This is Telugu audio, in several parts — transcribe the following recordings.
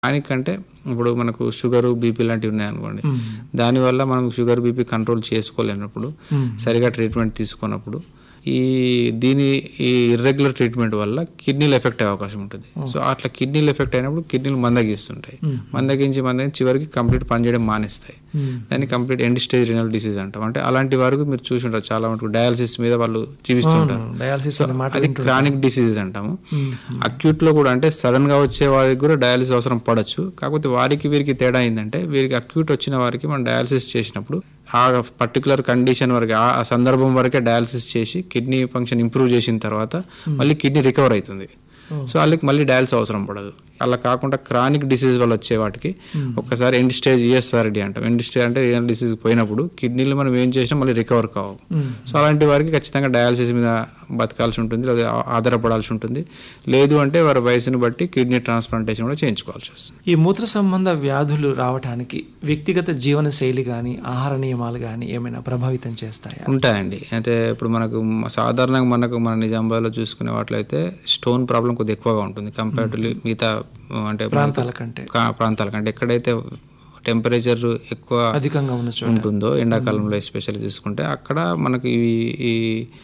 దానికంటే ఇప్పుడు మనకు షుగర్ బీపీ లాంటివి ఉన్నాయనుకోండి దానివల్ల మనం షుగర్ బీపీ కంట్రోల్ చేసుకోలేనప్పుడు సరిగా ట్రీట్మెంట్ తీసుకున్నప్పుడు ఈ దీని ఈ ఇర్రెగ్యులర్ ట్రీట్మెంట్ వల్ల కిడ్నీలు ఎఫెక్ట్ అయ్యే అవకాశం ఉంటుంది సో అట్లా కిడ్నీలు ఎఫెక్ట్ అయినప్పుడు కిడ్నీలు మందగిస్తుంటాయి మందగించి మందగించి చివరికి కంప్లీట్ పనిచేయడం మానేస్తాయి దాన్ని complete end stage renal disease అంటాం అంటే అలాంటి వరకు మీరు చూసి ఉంటారు చాలా మటుకు డయాలసిస్ మీద వాళ్ళు జీవిస్తుంటారు డయాలసిస్ అనే మాట అది క్రానిక్ డిసీజ్ అంటాము అక్యూట్ లో కూడా అంటే సడన్ గా వచ్చే వారికి కూడా డయాలసిస్ అవసరం పడచ్చు కాకపోతే వారికి వీరికి తేడా ఏంటంటే వీరికి అక్యూట్ వచ్చిన వారికి మనం డయాలసిస్ చేసినప్పుడు ఆ పర్టికులర్ కండిషన్ వరకు ఆ ఆ సందర్భం వరకే డయాలసిస్ చేసి కిడ్నీ ఫంక్షన్ ఇంప్రూవ్ చేసిన తర్వాత మళ్ళీ కిడ్నీ రికవర్ అవుతుంది సో వాళ్ళకి మళ్ళీ డయాలసిస్ అవసరం పడదు అలా కాకుండా క్రానిక్ డిసీజ్ వల్ల వచ్చే వాటికి ఒక్కసారి ఎండ్ స్టేజ్ ఈఎస్ఆర్డి అంటాం ఎండ్ స్టేజ్ అంటే రీనల్ డిసీజ్ పోయినప్పుడు కిడ్నీలు మనం ఏం చేసినా మళ్ళీ రికవర్ కావు సో అలాంటి వారికి ఖచ్చితంగా డయాలసిస్ మీద బతకాల్సి ఉంటుంది లేదా ఆధారపడాల్సి ఉంటుంది లేదు అంటే వారి వయసుని బట్టి కిడ్నీ ట్రాన్స్ప్లాంటేషన్ కూడా చేయించుకోవాల్సి వస్తుంది ఈ మూత్ర సంబంధ వ్యాధులు రావటానికి వ్యక్తిగత జీవన శైలి కానీ ఆహార నియమాలు కానీ ఏమైనా ప్రభావితం చేస్తాయా ఉంటాయండి అంటే ఇప్పుడు మనకు మ- సాధారణంగా మనకు మన నిజామాబాద్లో చూసుకునే వాటిలయితే స్టోన్ ప్రాబ్లం కొద్దిగా ఎక్కువగా ఉంటుంది కంపేర్టివ్లీ మిగతా ఆ, అంటే ప్రాంతాల కంటే కా- ప్రాంతాల కంటే ఎక్కడైతే టెంపరేచర్ ఎక్కువ అధికంగా ఉన్న చోట ఉంటుందో ఎండాకాలంలో ఎస్పెషల్లీ చూసుకుంటే అక్కడ మనకి ఈ ఈ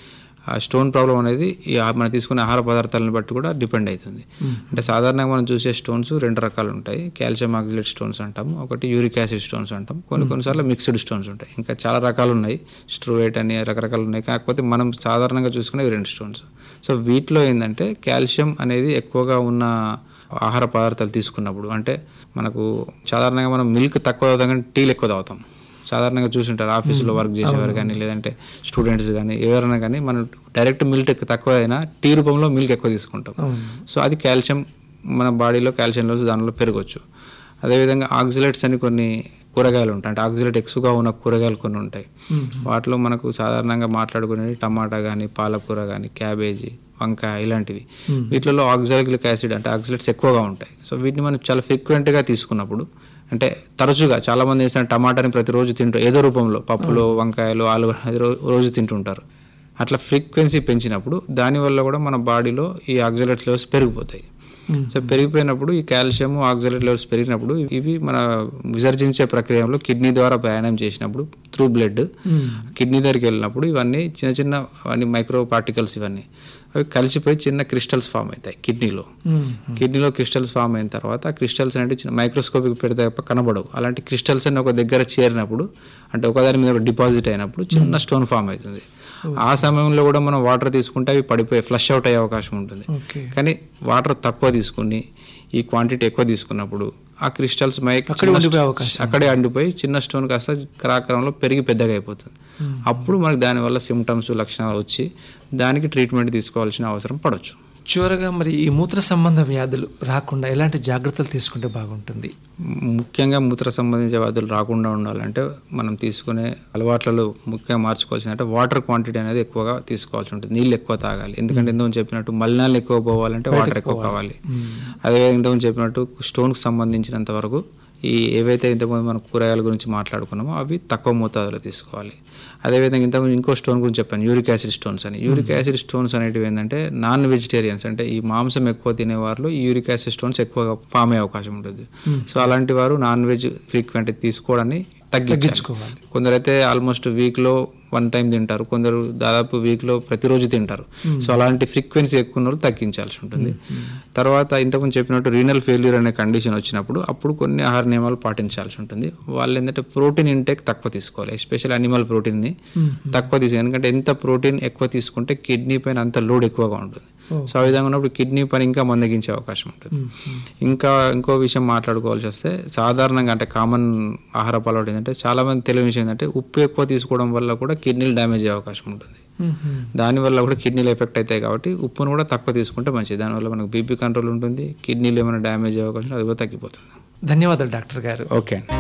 ఆ స్టోన్ ప్రాబ్లం అనేది ఈ ఆ- మనం తీసుకునే ఆహార పదార్థాలను బట్టి కూడా డిపెండ్ అవుతుంది అంటే సాధారణంగా మనం చూసే స్టోన్స్ రెండు రకాలు ఉంటాయి కాల్షియం ఆక్సిలేట్ స్టోన్స్ అంటాము ఒకటి యూరిక్ యాసిడ్ స్టోన్స్ అంటాం కొన్ని కొన్నిసార్లు మిక్స్డ్ స్టోన్స్ ఉంటాయి ఇంకా చాలా రకాలు ఉన్నాయి స్ట్రోవేట్ అని రకరకాలు ఉన్నాయి కాకపోతే మనం సాధారణంగా చూసుకునేవి రెండు స్టోన్స్ సో వీటిలో ఏంటంటే కాల్షియం అనేది ఎక్కువగా ఉన్న ఆహార పదార్థాలు తీసుకున్నప్పుడు అంటే మనకు సాధారణంగా మనం మిల్క్ తక్కువ తాగుతాం కానీ టీలు ఎక్కువ తాగుతాం సాధారణంగా చూసుంటారు ఆఫీసులో వర్క్ చేసేవారు కానీ లేదంటే స్టూడెంట్స్ కానీ ఎవరైనా కానీ మనం డైరెక్ట్ మిల్క్ తక్కువ అయినా టీ రూపంలో మిల్క్ ఎక్కువ తీసుకుంటాం సో అది కాల్షియం మన బాడీలో కాల్షియం లెవెల్స్ దానిలో పెరగవచ్చు అదేవిధంగా ఆక్సిలేట్స్ అని కొన్ని కూరగాయలు ఉంటాయి అంటే ఆక్సిలేట్ ఎక్కువగా ఉన్న కూరగాయలు కొన్ని ఉంటాయి వాటిలో మనకు సాధారణంగా మాట్లాడుకునేవి టమాటా కానీ పాలకూర కానీ క్యాబేజీ వంకాయ ఇలాంటివి వీటిలో ఆక్సాలిక్ యాసిడ్ అంటే ఆక్సిలేట్స్ ఎక్కువగా ఉంటాయి సో వీటిని మనం చాలా ఫ్రీక్వెంట్గా తీసుకున్నప్పుడు అంటే తరచుగా చాలా మంది ఏంటంటే టమాటాని ప్రతిరోజు తింటారు ఏదో రూపంలో పప్పులో వంకాయలు ఆలుగడ్డ అది రో- రోజు తింటుంటారు అట్లా ఫ్రీక్వెన్సీ పెంచినప్పుడు దానివల్ల కూడా మన బాడీలో ఈ ఆక్సిలేట్ లెవెల్స్ పెరిగిపోతాయి సో పెరిగిపోయినప్పుడు ఈ కాల్షియం ఆక్సిలేట్ లెవెల్స్ పెరిగినప్పుడు ఇవి మన విసర్జించే ప్రక్రియలో కిడ్నీ ద్వారా ప్రయాణం చేసినప్పుడు త్రూ బ్లడ్ కిడ్నీ దగ్గరికి వెళ్ళినప్పుడు ఇవన్నీ చిన్న చిన్న అన్ని మైక్రో పార్టికల్స్ ఇవన్నీ అవి కలిసిపోయి చిన్న క్రిస్టల్స్ ఫామ్ అవుతాయి కిడ్నీలో కిడ్నీలో క్రిస్టల్స్ ఫామ్ అయిన తర్వాత ఆ క్రిస్టల్స్ అనేవి చిన్న మైక్రోస్కోపిక్ పెడితే తప్ప కనబడవు అలాంటి క్రిస్టల్స్ అన్ని ఒక దగ్గర చేరినప్పుడు అంటే ఒకదాని మీద డిపాజిట్ అయినప్పుడు చిన్న స్టోన్ ఫామ్ అవుతుంది ఆ సమయంలో కూడా మనం వాటర్ తీసుకుంటే అవి పడిపోయి ఫ్లష్ అవుట్ అయ్యే అవకాశం ఉంటుంది ఓకే కానీ వాటర్ తక్కువ తీసుకుని ఈ క్వాంటిటీ ఎక్కువ తీసుకున్నప్పుడు ఆ క్రిస్టల్స్ మైక్ అక్కడే ఉండిపోయే అవకాశం అక్కడే అండిపోయి చిన్న స్టోన్ కాస్త క్రాక్రంలో పెరిగి పెద్దగా అయిపోతుంది అప్పుడు మనకి దానివల్ల సిమ్టమ్స్ లక్షణాలు వచ్చి దానికి ట్రీట్మెంట్ తీసుకోవాల్సిన అవసరం పడవచ్చు చివరగా మరి ఈ మూత్ర సంబంధ వ్యాధులు రాకుండా ఎలాంటి జాగ్రత్తలు తీసుకుంటే బాగుంటుంది ముఖ్యంగా మూత్ర సంబంధించిన వ్యాధులు రాకుండా ఉండాలంటే మనం తీసుకునే అలవాట్లలో ముఖ్యంగా మార్చుకోవాల్సింది అంటే వాటర్ క్వాంటిటీ అనేది ఎక్కువగా తీసుకోవాల్సి ఉంటుంది నీళ్ళు ఎక్కువ తాగాలి ఎందుకంటే ఇంతకు చెప్పినట్టు మలినాలు ఎక్కువ పోవాలంటే వాటర్ ఎక్కువ కావాలి అదే ఇంతకు చెప్పినట్టు స్టోన్కి సంబంధించినంత వరకు ఈ ఏవైతే ఇంతకుముందు మనం కూరగాయల గురించి మాట్లాడుకున్నామో అవి తక్కువ మోతాదులో తీసుకోవాలి అదేవిధంగా ఇంతకుముందు ఇంకో స్టోన్ గురించి చెప్పాను యూరిక్ యాసిడ్ స్టోన్స్ అని యూరిక్ యాసిడ్ స్టోన్స్ అనేటివి ఏంటంటే నాన్ వెజిటేరియన్స్ అంటే ఈ మాంసం ఎక్కువ తినే వారిలో ఈ యూరిక్ యాసిడ్ స్టోన్స్ ఎక్కువగా ఫామ్ అయ్యే అవకాశం ఉంటుంది సో అలాంటి వారు నాన్ వెజ్ ఫ్రీక్వెంట్ తీసుకోవడాన్ని తగ్గించుకోవాలి కొందరైతే ఆల్మోస్ట్ వీక్ లో వన్ టైం తింటారు కొందరు దాదాపు వీక్ లో ప్రతిరోజు తింటారు సో అలాంటి ఫ్రీక్వెన్సీ ఎక్కువ ఉన్న వాళ్ళు తగ్గించాల్సి ఉంటుంది తర్వాత ఇంతకుముందు చెప్పినట్టు రీనల్ ఫెయిల్యూర్ అనే కండిషన్ వచ్చినప్పుడు అప్పుడు కొన్ని ఆహార నియమాలు పాటించాల్సి ఉంటుంది వాళ్ళు ఏంటంటే ప్రోటీన్ ఇంటేక్ తక్కువ తీసుకోవాలి ఎస్పెషల్ అనిమల్ ప్రోటీన్ ని తక్కువ తీసుకోవాలి ఎందుకంటే ఎంత ప్రోటీన్ ఎక్కువ తీసుకుంటే కిడ్నీ పైన అంత లోడ్ ఎక్కువగా ఉంటుంది సో ఆ విధంగా ఉన్నప్పుడు కిడ్నీ పని ఇంకా మందగించే అవకాశం ఉంటుంది ఇంకా ఇంకో విషయం మాట్లాడుకోవాల్సి వస్తే సాధారణంగా అంటే కామన్ ఆహార అలవాటు ఏంటంటే చాలా మంది తెలియని విషయం ఏంటంటే ఉప్పు ఎక్కువ తీసుకోవడం వల్ల కూడా కిడ్నీలు డ్యామేజ్ అయ్యే అవకాశం ఉంటుంది దానివల్ల కూడా కిడ్నీలు ఎఫెక్ట్ అవుతాయి కాబట్టి ఉప్పును కూడా తక్కువ తీసుకుంటే మంచిది దానివల్ల మనకు బీపీ కంట్రోల్ ఉంటుంది కిడ్నీలు ఏమైనా డ్యామేజ్ అయ్యే అవకాశం అది కూడా తగ్గిపోతుంది ధన్యవాదాలు డాక్టర్ గారు ఓకే అండి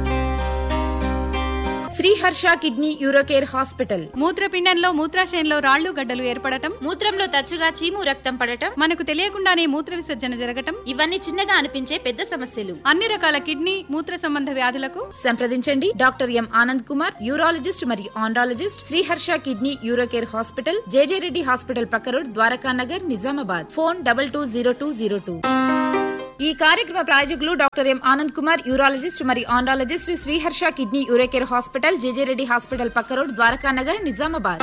శ్రీహర్ష కిడ్నీ యూరోకేర్ హాస్పిటల్ మూత్రపిండంలో మూత్రాశయంలో రాళ్లు గడ్డలు ఏర్పడటం మూత్రంలో తరచుగా చీము రక్తం పడటం మనకు తెలియకుండానే మూత్ర విసర్జన జరగటం ఇవన్నీ చిన్నగా అనిపించే పెద్ద సమస్యలు అన్ని రకాల కిడ్నీ మూత్ర సంబంధ వ్యాధులకు సంప్రదించండి doctor M Anand Kumar urologist మరియు andrologist Sriharsha kidney urocare hospital జేజే రెడ్డి హాస్పిటల్ పక్క road Dwaraka Nagar Nizamabad phone double two zero two zero two ఈ కార్యక్రమ ప్రాయోజకులు doctor M Anand Kumar urologist మరియు andrologist Shri Sriharsha kidney urocare hospital JJ Reddy hospital పక్క రోడ్ ద్వారకా నగర్ నిజామాబాద్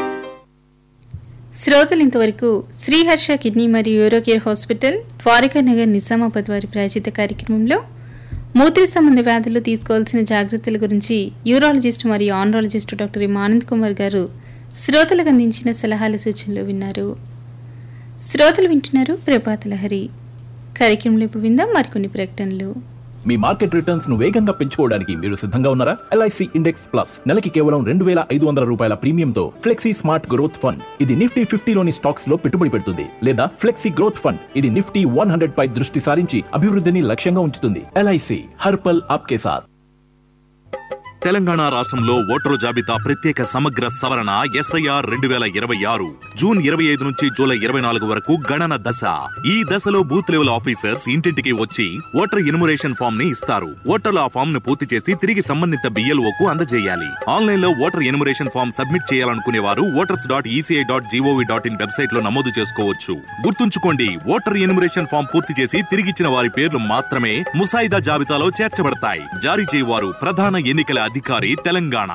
శ్రోతలు ఇంతవరకు శ్రీహర్ష కిడ్నీ మరియు యూరోకేర్ హాస్పిటల్ ద్వారకా నగర్ నిజామాబాద్ వారి ప్రాయోజిత కార్యక్రమంలో మూత్ర సంబంధ వ్యాధులు తీసుకోవాల్సిన జాగ్రత్తల గురించి యూరాలజిస్ట్ మరియు andrologist doctor M Anand Kumar garu శ్రోతలకు అందించిన సలహాల సూచనలు విన్నారు శ్రోతలు వింటున్నారు ప్రభాత లహరి కార్యక్రమంలో ఇప్పుడు విందాం మరికొన్ని ప్రకటనలు మీ మార్కెట్ రిటర్న్స్ ను వేగంగా పెంచుకోవడానికి మీరు సిద్ధంగా ఉన్నారా ఎల్ఐసి ఇండెక్స్ ప్లస్ నెలకి కేవలం రెండు వేల ఐదు వందల రూపాయల ప్రీమియంతో ఫ్లెక్సీ స్మార్ట్ గ్రోత్ ఫండ్ ఇది నిఫ్టీ ఫిఫ్టీలోని స్టాక్స్ లో పెట్టుబడి పెడుతుంది లేదా ఫ్లెక్సీ గ్రోత్ ఫండ్ ఇది నిఫ్టీ వన్ హండ్రెడ్ పై దృష్టి సారించి అభివృద్ధిని లక్ష్యంగా ఉంచుతుంది ఎల్ఐసి హర్పల్ ఆప్కే సాత్ తెలంగాణ రాష్ట్రంలో ఓటరు జాబితా ప్రత్యేక సమగ్ర సవరణ ఎస్ఐఆర్ రెండు వేల ఇరవై ఆరు జూన్ ఇరవై ఐదు నుంచి జూలై ఇరవై నాలుగు వరకు గణన దశ ఈ దశలో బూత్ లెవెల్ ఆఫీసర్స్ ఇంటింటికి వచ్చి ఓటర్ ఇన్మురేషన్ ఫామ్ ని ఇస్తారు ఓటర్లు ఆ ఫామ్ ను పూర్తి చేసి తిరిగి సంబంధిత బిఎల్ఓ కు అందజేయాలి ఆన్లైన్ లో ఓటర్ ఇన్మురేషన్ ఫామ్ సబ్మిట్ చేయాలనుకునే వారు voters dot ECI dot GOV dot in website లో నమోదు చేసుకోవచ్చు గుర్తుంచుకోండి ఓటర్ ఇన్మురేషన్ ఫామ్ పూర్తి చేసి తిరిగిచ్చిన వారి పేర్లు మాత్రమే ముసాయిదా జాబితాలో చేర్చబడతాయి జారీ చేయవారు ప్రధాన ఎన్నికల అధికారి తెలంగాణ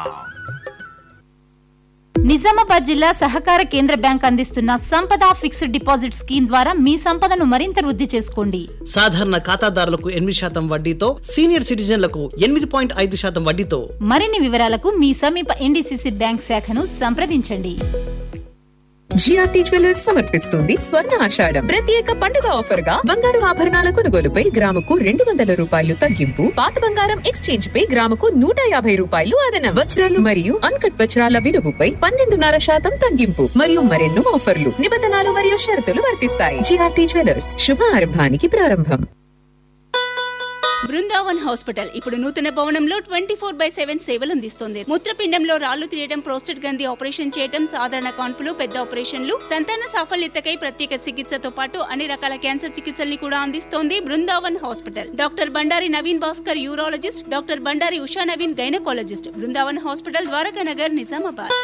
నిజామాబాద్ జిల్లా సహకార కేంద్ర బ్యాంక్ అందిస్తున్న సంపద ఫిక్స్డ్ డిపాజిట్ స్కీమ్ ద్వారా మీ సంపదను మరింత వృద్ధి చేసుకోండి సాధారణ ఖాతాదారులకు ఎనిమిది శాతం వడ్డీతో సీనియర్ సిటిజన్లకు ఎనిమిది పాయింట్ ఐదు శాతం వడ్డీతో మరిన్ని వివరాలకు మీ సమీప ఎన్డీసీసీ బ్యాంక్ శాఖను సంప్రదించండి జిఆర్టీ జ్యువెలర్స్ సమర్పిస్తుంది స్వర్ణ ఆషాఢం ప్రత్యేక పండుగ ఆఫర్ గా బంగారు ఆభరణాల కొనుగోలుపై గ్రాముకు రెండు వందల రూపాయలు తగ్గింపు పాత బంగారం ఎక్స్చేంజ్ పై గ్రాముకు నూట యాభై రూపాయలు అదనం వజ్రాలు మరియు అన్కట్ వజ్రాల విలువపై పన్నెండున్నర శాతం తగ్గింపు మరియు మరెన్నో ఆఫర్లు నిబంధనలు మరియు షరతులు వర్తిస్తాయి జిఆర్టీ జ్యువెలర్స్ శుభారంభానికి ప్రారంభం బృందావన్ హాస్పిటల్ ఇప్పుడు నూతన భవనంలో ట్వంటీ ఫోర్ బై సెవెన్ సేవలు అందిస్తుంది మూత్రపిండంలో రాళ్లు తీయడం ప్రోస్టేట్ గ్రంథి ఆపరేషన్ చేయడం సాధారణ కాన్పులు పెద్ద ఆపరేషన్లు సంతాన సాఫల్యతకై ప్రత్యేక చికిత్సతో పాటు అన్ని రకాల క్యాన్సర్ చికిత్సల్ని కూడా అందిస్తోంది Brindavan hospital doctor Bandari Naveen Bhaskar urologist doctor Bandari Usha Naveen gynaecologist Brindavan hospital Dwaraka Nagar Nizamabad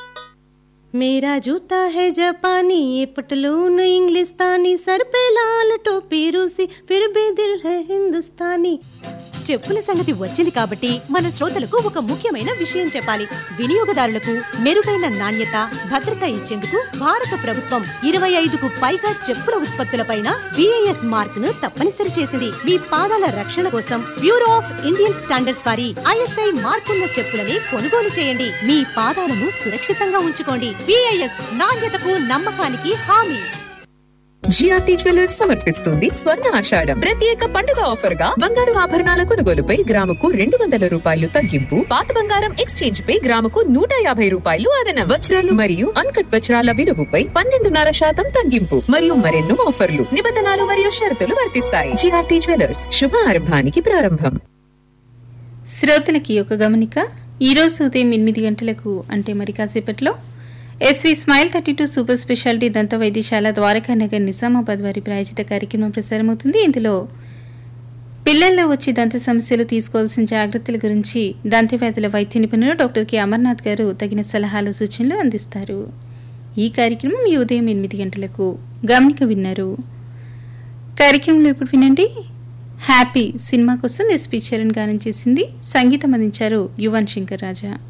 मेरा जूता है जापानी ये पटलून इंग्लिस्तानी सर पे लाल टोपी रूसी फिर भी दिल है हिंदुस्तानी చెప్పుల సంగతి వచ్చింది కాబట్టి మన శ్రోతలకు ఒక ముఖ్యమైన విషయం చెప్పాలి వినియోగదారులకు మెరుగైన నాణ్యత భద్రత ఇచ్చేందుకు భారత ప్రభుత్వం ఇరవై ఐదుకు పైగా చెప్పుల ఉత్పత్తులపైన బిఐఎస్ మార్క్ ను తప్పనిసరి చేసింది మీ పాదాల రక్షణ కోసం బ్యూరో ఆఫ్ ఇండియన్ స్టాండర్డ్స్ వారి ఐఎస్ఐ మార్కున్న చెప్పులని కొనుగోలు చేయండి మీ పాదాలను సురక్షితంగా ఉంచుకోండి బిఐఎస్ నాణ్యతకు నమ్మకానికి హామీ జిఆర్టీ జ్యువెలర్స్ సమర్పిస్తుంది స్వర్ణ ఆషాఢం ప్రత్యేక పండుగ ఆఫర్ గా బంగారు ఆభరణాల కొనుగోలుపై గ్రాముకు రెండు వందల రూపాయలు తగ్గింపు పాత బంగారం ఎక్స్చేంజ్ పై గ్రాముకు నూట యాభై రూపాయలు అదనం వజ్రాలు మరియు అన్కట్ వజ్రాల విలువపై పన్నెండున్నర శాతం తగ్గింపు మరియు మరెన్నో ఆఫర్లు నిబంధనలు మరియు షరతులు వర్తిస్తాయి జిఆర్టీ జ్యువెలర్స్ శుభారంభానికి ప్రారంభం శ్రోతలకి ఒక గమనిక ఈ రోజు ఉదయం ఎనిమిది గంటలకు అంటే మరి కాసేపట్లో SV smile thirty two super speciality దంత వైద్యశాల ద్వారకా నగర్ నిజామాబాద్ వారి ప్రాయోజిత కార్యక్రమం ప్రసారమవుతుంది ఇందులో పిల్లల్లో వచ్చి దంత సమస్యలు తీసుకోవాల్సిన జాగ్రత్తల గురించి దంత వ్యాధుల వైద్య నిపుణులు డాక్టర్ కె అమర్నాథ్ గారు తగిన సలహాలు సూచనలు అందిస్తారు ఈ కార్యక్రమం ఈ ఉదయం ఎనిమిది గంటలకు గమనిక విన్నారు కార్యక్రమంలో ఇప్పుడు వినండి హ్యాపీ సినిమా కోసం ఎస్పి చరణ్ గానం చేసింది సంగీతం అందించారు యువన్ శంకర్ రాజా